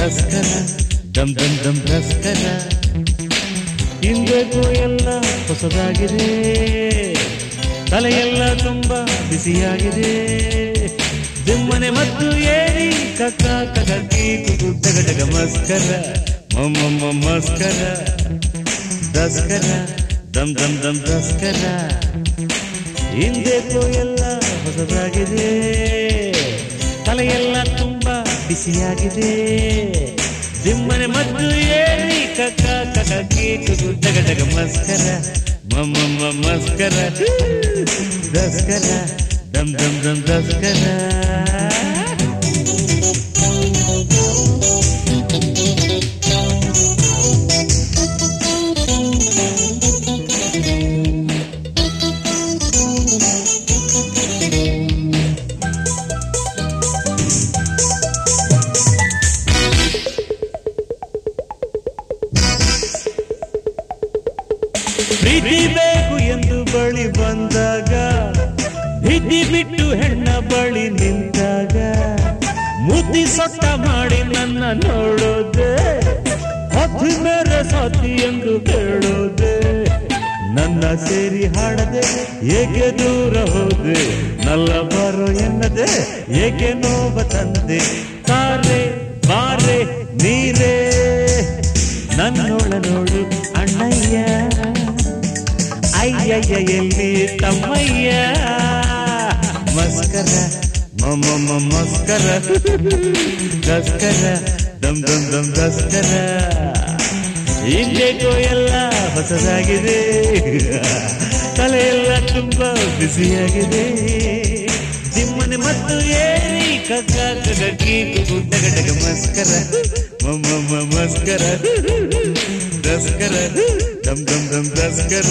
ದಸ್ಕರ ದಮ್ ದಮ್ ದಮ್ ದಸ್ಕರ ಹಿಂದೆಗೂ ಎಲ್ಲ ಹೊಸದಾಗಿದೆ ತಲೆಯೆಲ್ಲ ತುಂಬಾ ಬಿಸಿಯಾಗಿದೆ ದಿಮ್ಮನೆ ಮತ್ತು ಏರಿ ಕಕ್ಕ ಕಕ್ಕಿ ಕುಕು ಡಗ ಡಗ ಮಸ್ಕರ ಮಮ್ಮ ಮಸ್ಕರ ದಸ್ಕರ ದಮ್ ದಮ್ ದಮ್ ದಸ್ಕರ ಹಿಂದೆಗೂ ಎಲ್ಲ ಹೊಸದಾಗಿದೆ ತಲೆಯೆಲ್ಲ ತುಂಬಾ ಬಿಸಿಯಾಗಿದೆ ದಿಮ್ಮನೆ ಮತ್ತು ಏರಿ ಕಕ್ಕ ಕಕ್ಕಿ ಕುಕು ಡಗ ಡಗ ಮಸ್ಕರ ಮಮ್ಮ ಮಸ್ಕರ ದಸ್ಕರ ದಮ್ ದಮ್ ದಮ್ ದಸ್ಕರ ಪ್ರೀತಿ ಬೇಕು ಎಂದು ಬಳಿ ಬಂದಾಗ ಭೀತಿ ಬಿಟ್ಟು ಹೆಣ್ಣ ಬಳಿ ನಿಂತಾಗ ಮುದ್ದಿ ಸೊಟ್ಟ ಮಾಡಿ ನನ್ನ ನೋಡೋದೆ ಹತ್ತಿ ಮೇರೆ ಸಾಥಿ ಎಂದು ಕೇಳೋದೆ ನನ್ನ ಸೇರಿ ಹಾಡದೆ ಏಕೆ ದೂರ ಹೋದೆ ನಲ್ಲ ಬರೋ ಎನ್ನದೆ ಏಕೆ ನೋವ ತಂದೆ ತಾರೆ ಬಾರೆ ನೀರೇ ನನ್ನೋಳ ನೋಡು ಅಣ್ಣಯ್ಯ ಅಯ್ಯಯ್ಯ ಎಲ್ಲಿ ತಮ್ಮಯ್ಯ ಮಸ್ಕರ ಮಮ್ಮ ಮಸ್ಕರ ದಸ್ಕರ ದಮ್ ದಮ್ ದಮ್ ದಸ್ಕರ ಹಿಂದೆಗೋ ಎಲ್ಲ ಹೊಸದಾಗಿದೆ ತಲೆಯೆಲ್ಲ ತುಂಬಾ ಬಿಸಿಯಾಗಿದೆ ದಿಮ್ಮನೆ ಮತ್ತು ಏರಿ ಕಕ್ಕ ಕಗ್ಗಿ ಡಗ ಡಗ ಮಸ್ಕರ ಮಮ್ಮ ಮಸ್ಕರ ದಸ್ಕರ ದಮ್ ದಮ್ ದಮ್ ದಸ್ಕರ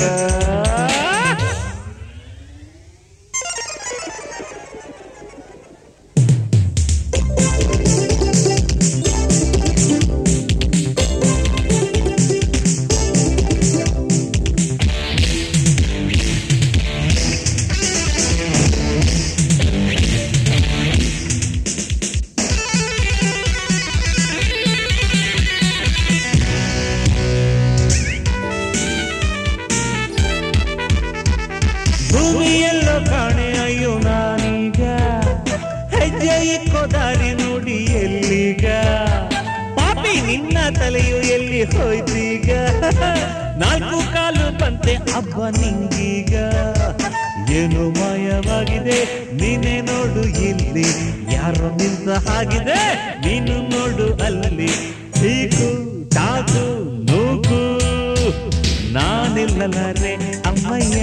ಭೂಮಿಯೆಲ್ಲೋ ಕಾಣೆ ಅಯ್ಯೋ ನಾನೀಗ ಹೆಜ್ಜೆ ಇಕ್ಕೋ ದಾರಿ ನೋಡಿ ಎಲ್ಲಿಗ ಪಾಪಿ ನಿನ್ನ ತಲೆಯು ಎಲ್ಲಿ ಹೋಯ್ತೀಗ ನಾಲ್ಕು ಕಾಲು ಬಂತೆ ಹಬ್ಬ ನಿಂಗೀಗ ಏನು ಮಾಯವಾಗಿದೆ ನೀನೇ ನೋಡು ಇಲ್ಲಿ ಯಾರೋ ನಿಂತ ಹಾಗಿದೆ ನೀನು ನೋಡು ಅಲ್ಲಿ ಹೀಗೂ ಟಾಕು ನೂಕು ನಾನಿಲ್ಲಲಾರೆ ಅಮ್ಮಯ್ಯ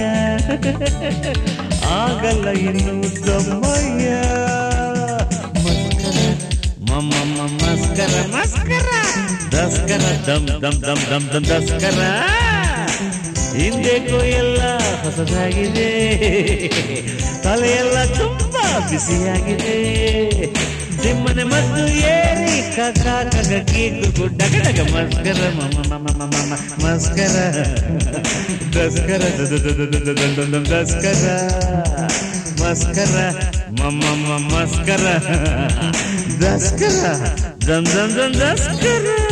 ಆಗಲ್ಲ ಇನ್ನು ದಮ್ಮಯ್ಯ ಮಸ್ಕರ ಮಮ್ಮ ಮಸ್ಕರ ಮಸ್ಕರ ದಸ್ಕರ ದಮ್ ದಮ್ ದಮ್ ದಮ್ ದಮ್ ದಸ್ಕರ ಹಿಂದೆಗೂ ಎಲ್ಲ ಹೊಸದಾಗಿದೆ ತಲೆಯೆಲ್ಲ ತುಂಬಾ ಬಿಸಿಯಾಗಿದೆ ದಿಮ್ಮನೆ ಮತ್ತು ಏರಿ ಕಕ ಕಗಕಿ ಗುಡ್ಡ ಗಡಗ ಮಸ್ಕರ ಮಮ ಮಮ ಮಮ ಮಮ ಮಸ್ಕರ ದಸ್ಕರ ದ ದ ದ ದ ದ ದ ದ ದ ದಸ್ಕರ ಮಸ್ಕರ ಮಮ ಮಮ ಮಸ್ಕರ ದಸ್ಕರ ದಮ್ ದಮ್ ದಮ್ ದಸ್ಕರ